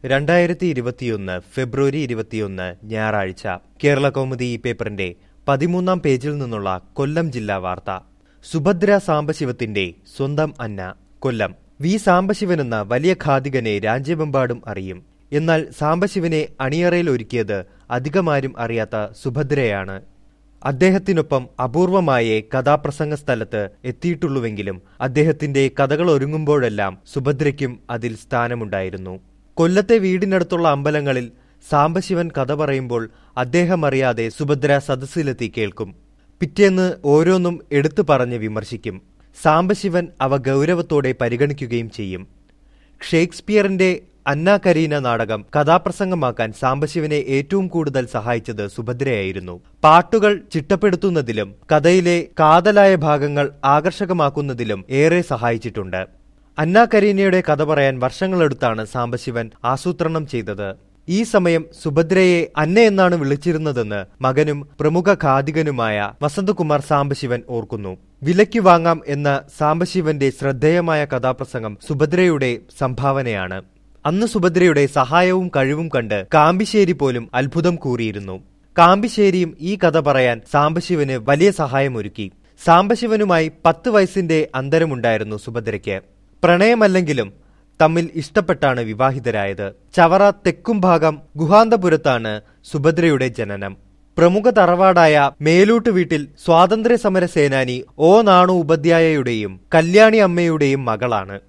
രണ്ടായിരത്തി ഇരുപത്തിയൊന്ന് ഫെബ്രുവരി ഇരുപത്തിയൊന്ന് ഞായറാഴ്ച കേരള കൗമുദി ഈ പേപ്പറിന്റെ പതിമൂന്നാം പേജിൽ നിന്നുള്ള കൊല്ലം ജില്ലാ വാർത്ത സുഭദ്ര സാംബശിവത്തിന്റെ സ്വന്തം അന്ന കൊല്ലം വി സാംബശിവനെന്ന വലിയ ഖാദികനെ രാജ്യമെമ്പാടും അറിയും എന്നാൽ സാംബശിവനെ അണിയറയിൽ ഒരുക്കിയത് അധികമാരും അറിയാത്ത സുഭദ്രയാണ് അദ്ദേഹത്തിനൊപ്പം അപൂർവമായേ കഥാപ്രസംഗ സ്ഥലത്ത് എത്തിയിട്ടുള്ളുവെങ്കിലും അദ്ദേഹത്തിന്റെ കഥകൾ ഒരുങ്ങുമ്പോഴെല്ലാം സുഭദ്രയ്ക്കും അതിൽ സ്ഥാനമുണ്ടായിരുന്നു കൊല്ലത്തെ വീടിനടുത്തുള്ള അമ്പലങ്ങളിൽ സാംബശിവൻ കഥ പറയുമ്പോൾ അദ്ദേഹം അറിയാതെ സുഭദ്ര സദസ്സിലെത്തി കേൾക്കും പിറ്റേന്ന് ഓരോന്നും എടുത്തു പറഞ്ഞ് വിമർശിക്കും സാംബശിവൻ അവ ഗൗരവത്തോടെ പരിഗണിക്കുകയും ചെയ്യും ഷേക്സ്പിയറിന്റെ അന്ന കരീന നാടകം കഥാപ്രസംഗമാക്കാൻ സാംബശിവനെ ഏറ്റവും കൂടുതൽ സഹായിച്ചത് സുഭദ്രയായിരുന്നു പാട്ടുകൾ ചിട്ടപ്പെടുത്തുന്നതിലും കഥയിലെ കാതലായ ഭാഗങ്ങൾ ആകർഷകമാക്കുന്നതിലും ഏറെ സഹായിച്ചിട്ടുണ്ട് അന്ന കരീനയുടെ കഥ പറയാൻ വർഷങ്ങളെടുത്താണ് സാംബശിവൻ ആസൂത്രണം ചെയ്തത് ഈ സമയം സുഭദ്രയെ അന്ന എന്നാണ് വിളിച്ചിരുന്നതെന്ന് മകനും പ്രമുഖ ഖാദികനുമായ വസന്തകുമാർ സാംബശിവൻ ഓർക്കുന്നു വിലയ്ക്ക് വാങ്ങാം എന്ന സാംബശിവന്റെ ശ്രദ്ധേയമായ കഥാപ്രസംഗം സുഭദ്രയുടെ സംഭാവനയാണ് അന്ന് സുഭദ്രയുടെ സഹായവും കഴിവും കണ്ട് കാമ്പിശ്ശേരി പോലും അത്ഭുതം കൂറിയിരുന്നു കാമ്പിശ്ശേരിയും ഈ കഥ പറയാൻ സാംബശിവന് വലിയ സഹായമൊരുക്കി സാംബശിവനുമായി പത്ത് വയസ്സിന്റെ അന്തരമുണ്ടായിരുന്നു സുഭദ്രയ്ക്ക് പ്രണയമല്ലെങ്കിലും തമ്മിൽ ഇഷ്ടപ്പെട്ടാണ് വിവാഹിതരായത് ചവറ തെക്കും ഭാഗം ഗുഹാന്തപുരത്താണ് സുഭദ്രയുടെ ജനനം പ്രമുഖ തറവാടായ മേലൂട്ട് വീട്ടിൽ സ്വാതന്ത്ര്യ സമര സേനാനി ഒ നാണു ഉപാധ്യായയുടെയും കല്യാണി അമ്മയുടെയും മകളാണ്